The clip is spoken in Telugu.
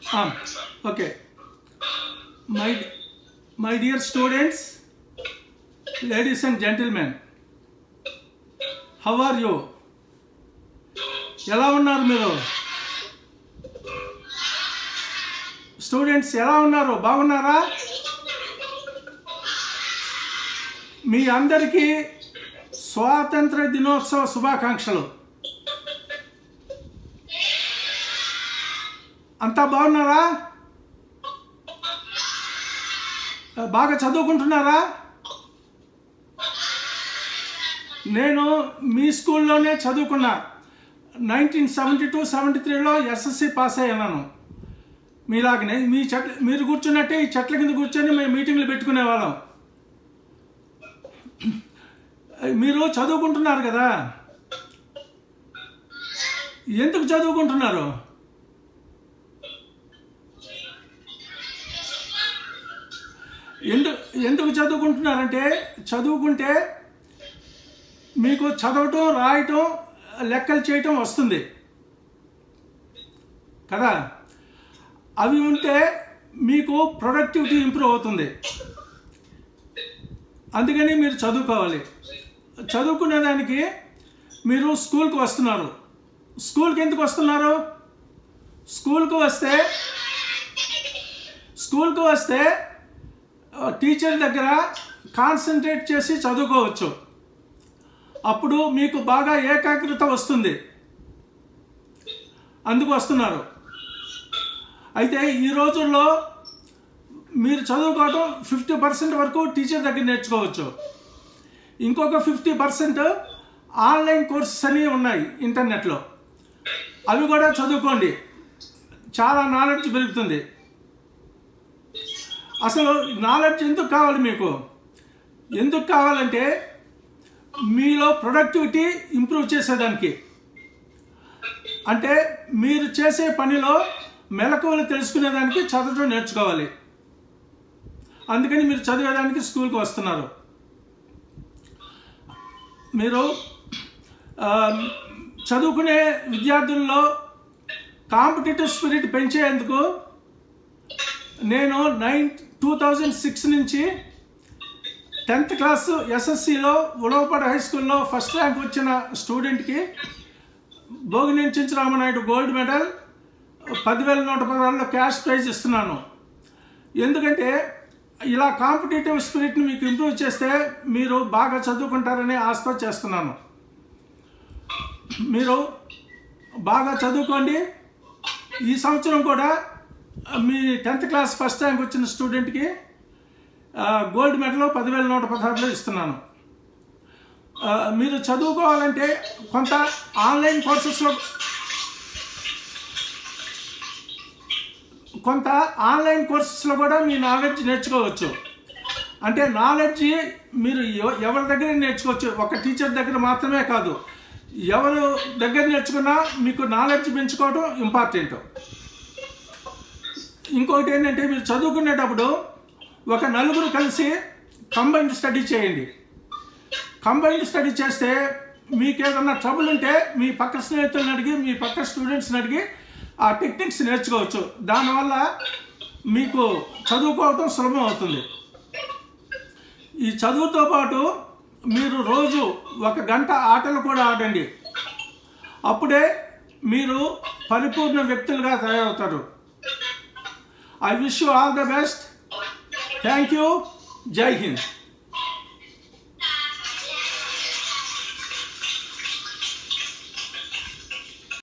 Um, okay. My, my dear students, ladies and gentlemen, how are you? ఎలా ఉన్నారు మీరు స్టూడెంట్స్ ఎలా ఉన్నారు బాగున్నారా మీ అందరికీ స్వాతంత్ర దినోత్సవ శుభాకాంక్షలు అంతా బాగున్నారా బాగా చదువుకుంటున్నారా నేను మీ స్కూల్లోనే చదువుకున్నా నైన్టీన్ సెవెంటీ టూ సెవెంటీ త్రీలో ఎస్ఎస్సి పాస్ అయ్యాను మీలాగనే మీ చెట్ల మీరు కూర్చున్నట్టే ఈ చెట్ల కింద కూర్చొని మేము మీటింగ్లు పెట్టుకునే వాళ్ళం మీరు చదువుకుంటున్నారు కదా ఎందుకు చదువుకుంటున్నారు ఎందుకు ఎందుకు చదువుకుంటున్నారంటే చదువుకుంటే మీకు చదవటం రాయటం లెక్కలు చేయటం వస్తుంది కదా అవి ఉంటే మీకు ప్రొడక్టివిటీ ఇంప్రూవ్ అవుతుంది అందుకని మీరు చదువుకోవాలి చదువుకునే దానికి మీరు స్కూల్కి వస్తున్నారు స్కూల్కి ఎందుకు వస్తున్నారు స్కూల్కి వస్తే స్కూల్కి వస్తే టీచర్ దగ్గర కాన్సన్ట్రేట్ చేసి చదువుకోవచ్చు అప్పుడు మీకు బాగా ఏకాగ్రత వస్తుంది అందుకు వస్తున్నారు అయితే ఈ రోజుల్లో మీరు చదువుకోవటం ఫిఫ్టీ పర్సెంట్ వరకు టీచర్ దగ్గర నేర్చుకోవచ్చు ఇంకొక ఫిఫ్టీ పర్సెంట్ ఆన్లైన్ కోర్సెస్ అని ఉన్నాయి ఇంటర్నెట్లో అవి కూడా చదువుకోండి చాలా నాలెడ్జ్ పెరుగుతుంది అసలు నాలెడ్జ్ ఎందుకు కావాలి మీకు ఎందుకు కావాలంటే మీలో ప్రొడక్టివిటీ ఇంప్రూవ్ చేసేదానికి అంటే మీరు చేసే పనిలో మెలకువలు తెలుసుకునేదానికి చదవడం నేర్చుకోవాలి అందుకని మీరు చదివేదానికి స్కూల్కి వస్తున్నారు మీరు చదువుకునే విద్యార్థుల్లో కాంపిటేటివ్ స్పిరిట్ పెంచేందుకు నేను నైన్ టూ థౌజండ్ సిక్స్ నుంచి టెన్త్ క్లాస్ ఎస్ఎస్సిలో ఉలవపాడు హై స్కూల్లో ఫస్ట్ ర్యాంక్ వచ్చిన స్టూడెంట్కి భోగినేని చించరామనాయుడు గోల్డ్ మెడల్ పదివేల నూట పదహారులో క్యాష్ ప్రైజ్ ఇస్తున్నాను ఎందుకంటే ఇలా కాంపిటేటివ్ స్పిరిట్ని మీకు ఇంప్రూవ్ చేస్తే మీరు బాగా చదువుకుంటారనే ఆశతో చేస్తున్నాను మీరు బాగా చదువుకోండి ఈ సంవత్సరం కూడా మీ టెన్త్ క్లాస్ ఫస్ట్ ర్యాంక్ వచ్చిన స్టూడెంట్కి గోల్డ్ మెడల్ పదివేల నూట పదహారులో ఇస్తున్నాను మీరు చదువుకోవాలంటే కొంత ఆన్లైన్ కోర్సెస్లో కొంత ఆన్లైన్ కోర్సెస్లో కూడా మీ నాలెడ్జ్ నేర్చుకోవచ్చు అంటే నాలెడ్జ్ మీరు ఎవరి దగ్గర నేర్చుకోవచ్చు ఒక టీచర్ దగ్గర మాత్రమే కాదు ఎవరు దగ్గర నేర్చుకున్నా మీకు నాలెడ్జ్ పెంచుకోవడం ఇంపార్టెంట్ ఇంకొకటి ఏంటంటే మీరు చదువుకునేటప్పుడు ఒక నలుగురు కలిసి కంబైన్డ్ స్టడీ చేయండి కంబైన్డ్ స్టడీ చేస్తే మీకు ఏదన్నా ట్రబుల్ ఉంటే మీ పక్క స్నేహితులను అడిగి మీ పక్క స్టూడెంట్స్ని అడిగి ఆ టెక్నిక్స్ నేర్చుకోవచ్చు దానివల్ల మీకు చదువుకోవటం సులభం అవుతుంది ఈ చదువుతో పాటు మీరు రోజు ఒక గంట ఆటలు కూడా ఆడండి అప్పుడే మీరు పరిపూర్ణ వ్యక్తులుగా తయారవుతారు I wish you all the best thank you Jai Hind